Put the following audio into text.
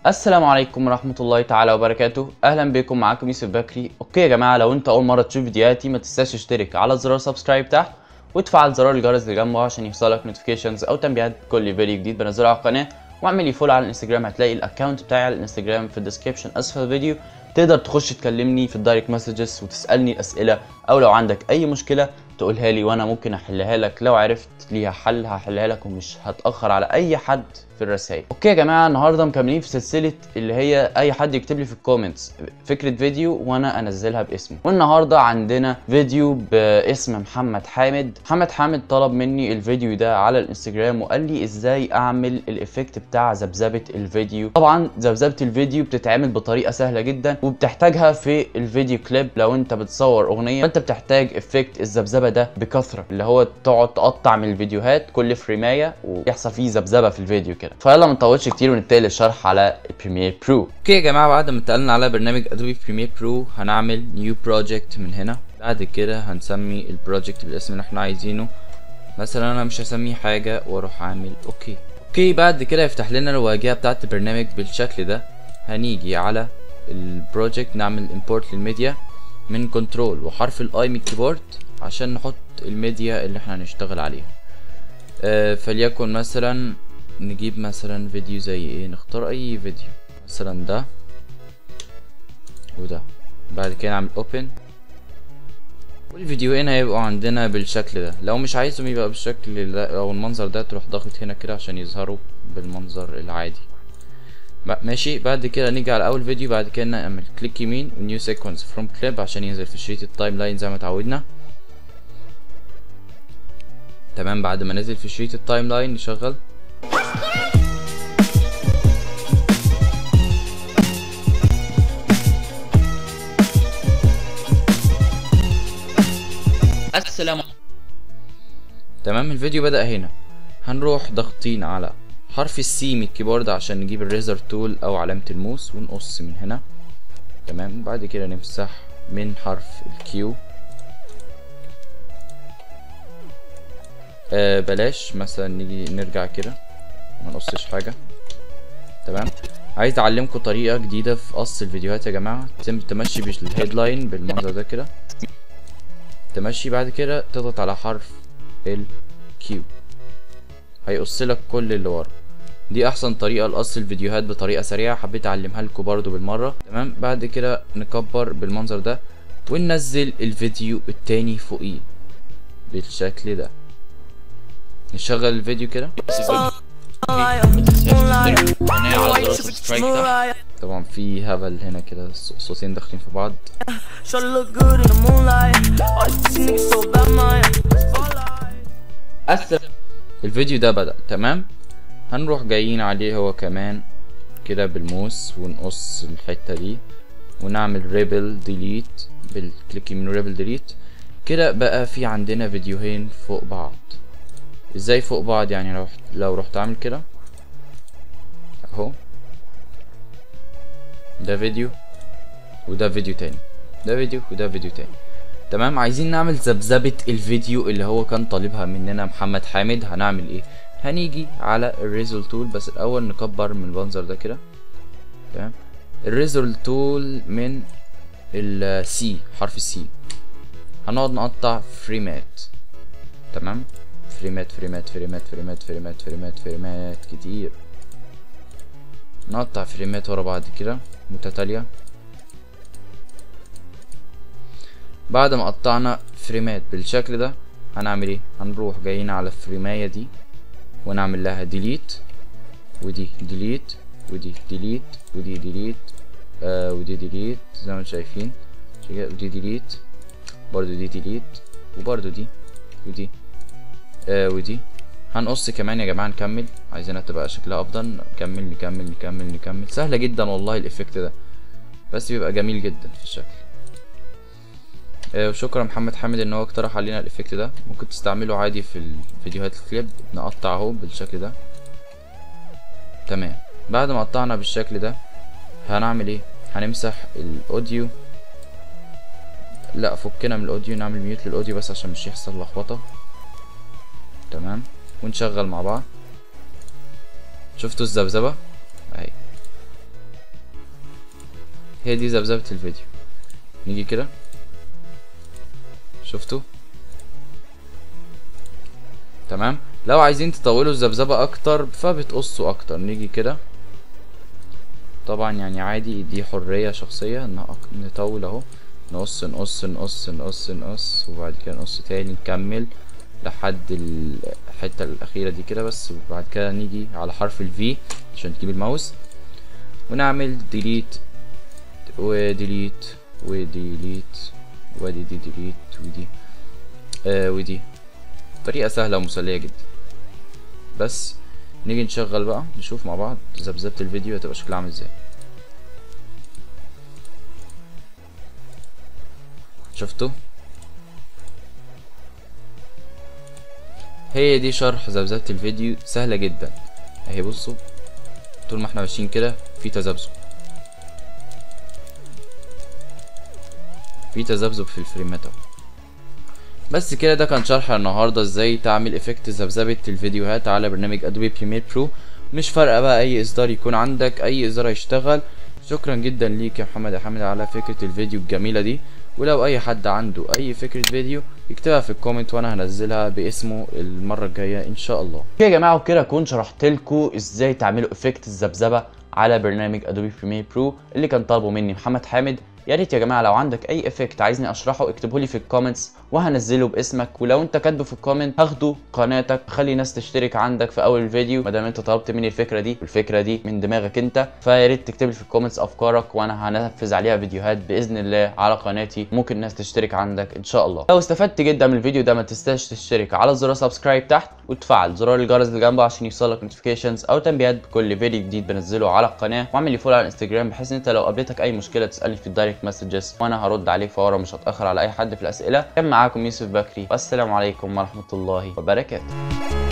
السلام عليكم ورحمة الله تعالى وبركاته أهلا بكم معاكم يوسف بكري أوكي يا جماعة لو أنت أول مرة تشوف فيديوهاتي ما تنساش تشترك على زرار سبسكرايب تحت وتفعل زرار الجرس اللي جنبه عشان يوصلك نوتيفيكيشنز أو تنبيهات كل فيديو جديد بنزله على القناة واعمل لي فولو على الانستجرام هتلاقي الاكونت بتاعي على الانستجرام في الديسكربشن اسفل الفيديو تقدر تخش تكلمني في الدايركت مسجز وتسالني اسئله او لو عندك اي مشكله تقولها لي وانا ممكن احلها لك لو عرفت ليها حل هحلها لك ومش هتاخر على اي حد في الرسائل اوكي يا جماعه النهارده مكملين في سلسله اللي هي اي حد يكتب لي في الكومنتس فكره فيديو وانا انزلها باسمه والنهارده عندنا فيديو باسم محمد حامد محمد حامد طلب مني الفيديو ده على الانستجرام وقال لي ازاي اعمل الايفكت بتاع ذبذبه الفيديو طبعا ذبذبه الفيديو بتتعمل بطريقه سهله جدا وبتحتاجها في الفيديو كليب لو انت بتصور اغنيه فانت بتحتاج افكت الذبذبه ده بكثره اللي هو تقعد تقطع من الفيديوهات كل فريمايه ويحصل فيه ذبذبه في الفيديو كده فيلا ما نطولش كتير ونبتدي الشرح على البريمير برو اوكي يا جماعه بعد ما اتقلنا على برنامج ادوبي بريمير برو هنعمل نيو بروجكت من هنا بعد كده هنسمي البروجكت بالاسم اللي احنا عايزينه مثلا انا مش هسميه حاجه واروح عامل اوكي اوكي بعد كده يفتح لنا الواجهه بتاعت البرنامج بالشكل ده هنيجي على البروجكت نعمل امبورت للميديا من كنترول وحرف الاي من الكيبورد عشان نحط الميديا اللي احنا هنشتغل عليها آه فليكن مثلا نجيب مثلا فيديو زي ايه نختار اي فيديو مثلا ده وده بعد كده نعمل اوبن والفيديوهين هيبقوا عندنا بالشكل ده لو مش عايزهم يبقى بالشكل ده او المنظر ده تروح ضاغط هنا كده عشان يظهروا بالمنظر العادي ماشي بعد كده نيجي على اول فيديو بعد كده نعمل كليك يمين ونيو سيكونس فروم كليب عشان ينزل في شريط التايم لاين زي ما اتعودنا تمام بعد ما نزل في شريط التايم لاين نشغل السلام تمام الفيديو بدأ هنا هنروح ضاغطين على حرف السي من الكيبورد عشان نجيب الريزر تول او علامة الموس ونقص من هنا تمام وبعد كده نمسح من حرف الكيو آه بلاش مثلا نيجي نرجع كده ما نقصش حاجة تمام عايز اعلمكم طريقة جديدة في قص الفيديوهات يا جماعة تم تمشي بالهيدلاين بالمنظر ده كده تمشي بعد كده تضغط على حرف ال Q هيقص لك كل اللي ورا دي احسن طريقه لقص الفيديوهات بطريقه سريعه حبيت اعلمها لكم برضو بالمره تمام بعد كده نكبر بالمنظر ده وننزل الفيديو التاني فوقيه بالشكل ده نشغل الفيديو كده طبعا في هبل هنا كده صوتين داخلين في بعض الفيديو ده بدأ تمام هنروح جايين عليه هو كمان كده بالموس ونقص الحتة دي ونعمل ريبل ديليت بالكليك يمين ريبل ديليت كده بقى في عندنا فيديوهين فوق بعض ازاي فوق بعض يعني لو لو رحت اعمل كده اهو ده فيديو وده فيديو تاني ده فيديو وده فيديو تاني تمام عايزين نعمل ذبذبة الفيديو اللي هو كان طالبها مننا محمد حامد هنعمل ايه هنيجي على الريزول تول بس الاول نكبر من المنظر ده كده تمام الريزول تول من السي حرف السي هنقعد نقطع فريمات تمام فريمات فريمات فريمات فريمات فريمات فريمات فريمات كتير نقطع فريمات ورا بعض كده متتالية بعد ما قطعنا فريمات بالشكل ده هنعمل ايه هنروح جايين على الفريمايه دي ونعمل لها ديليت ودي ديليت ودي ديليت ودي ديليت آه ودي ديليت زي ما انتم شايفين ودي ديليت برضو دي ديليت وبرضو دي ودي آه ودي هنقص كمان يا جماعه نكمل عايزينها تبقى شكلها افضل نكمل نكمل نكمل نكمل سهله جدا والله الايفكت ده بس بيبقى جميل جدا في الشكل وشكرا محمد حامد ان هو اقترح علينا الايفكت ده ممكن تستعمله عادي في الفيديوهات الكليب نقطع اهو بالشكل ده تمام بعد ما قطعنا بالشكل ده هنعمل ايه هنمسح الاوديو لا فكنا من الاوديو نعمل ميوت للاوديو بس عشان مش يحصل لخبطه تمام ونشغل مع بعض شفتوا الذبذبه اهي هي دي ذبذبة الفيديو نيجي كده شفتوا تمام لو عايزين تطولوا الذبذبة اكتر فبتقصوا اكتر نيجي كده طبعا يعني عادي دي حرية شخصية ان أك- نطول اهو نقص نقص نقص نقص نقص وبعد كده نقص تاني نكمل لحد الحتة الأخيرة دي كده بس وبعد كده نيجي على حرف ال V عشان تجيب الماوس ونعمل ديليت وديليت وديليت ودي دي ديليت ودي آه ودي طريقة سهلة ومسلية جدا بس نيجي نشغل بقى نشوف مع بعض ذبذبة الفيديو هتبقى شكلها عامل ازاي شفتوا هي دي شرح ذبذبة الفيديو سهلة جدا اهي بصوا طول ما احنا ماشيين كده في تذبذب في تذبذب في الفريمات اهو بس كده ده كان شرح النهارده ازاي تعمل افكت ذبذبة الفيديوهات على برنامج ادوبي بريمير برو مش فارقه بقى اي اصدار يكون عندك اي اصدار هيشتغل شكرا جدا ليك يا محمد يا حامد على فكره الفيديو الجميله دي ولو اي حد عنده اي فكره فيديو يكتبها في الكومنت وانا هنزلها باسمه المره الجايه ان شاء الله يا جماعه وكده اكون شرحت لكم ازاي تعملوا افكت الذبذبه على برنامج ادوبي بريمير برو اللي كان طالبه مني محمد حامد يا ريت يا جماعه لو عندك اي افكت عايزني اشرحه اكتبه لي في الكومنتس وهنزله باسمك ولو انت كاتبه في الكومنت هاخده قناتك خلي ناس تشترك عندك في اول الفيديو ما دام انت طلبت مني الفكره دي والفكره دي من دماغك انت فيا ريت تكتب لي في الكومنتس افكارك وانا هنفذ عليها فيديوهات باذن الله على قناتي ممكن الناس تشترك عندك ان شاء الله لو استفدت جدا من الفيديو ده ما تنساش تشترك على زر سبسكرايب تحت وتفعل زرار الجرس اللي جنبه عشان يوصلك نوتيفيكيشنز او تنبيهات بكل فيديو جديد بنزله على القناه واعمل لي فولو على الانستجرام بحيث ان انت لو قابلتك اي مشكله تسالني في الدايركت مسجز وانا هرد عليك فورا مش هتاخر على اي حد في الاسئله كان معاكم يوسف بكري والسلام عليكم ورحمه الله وبركاته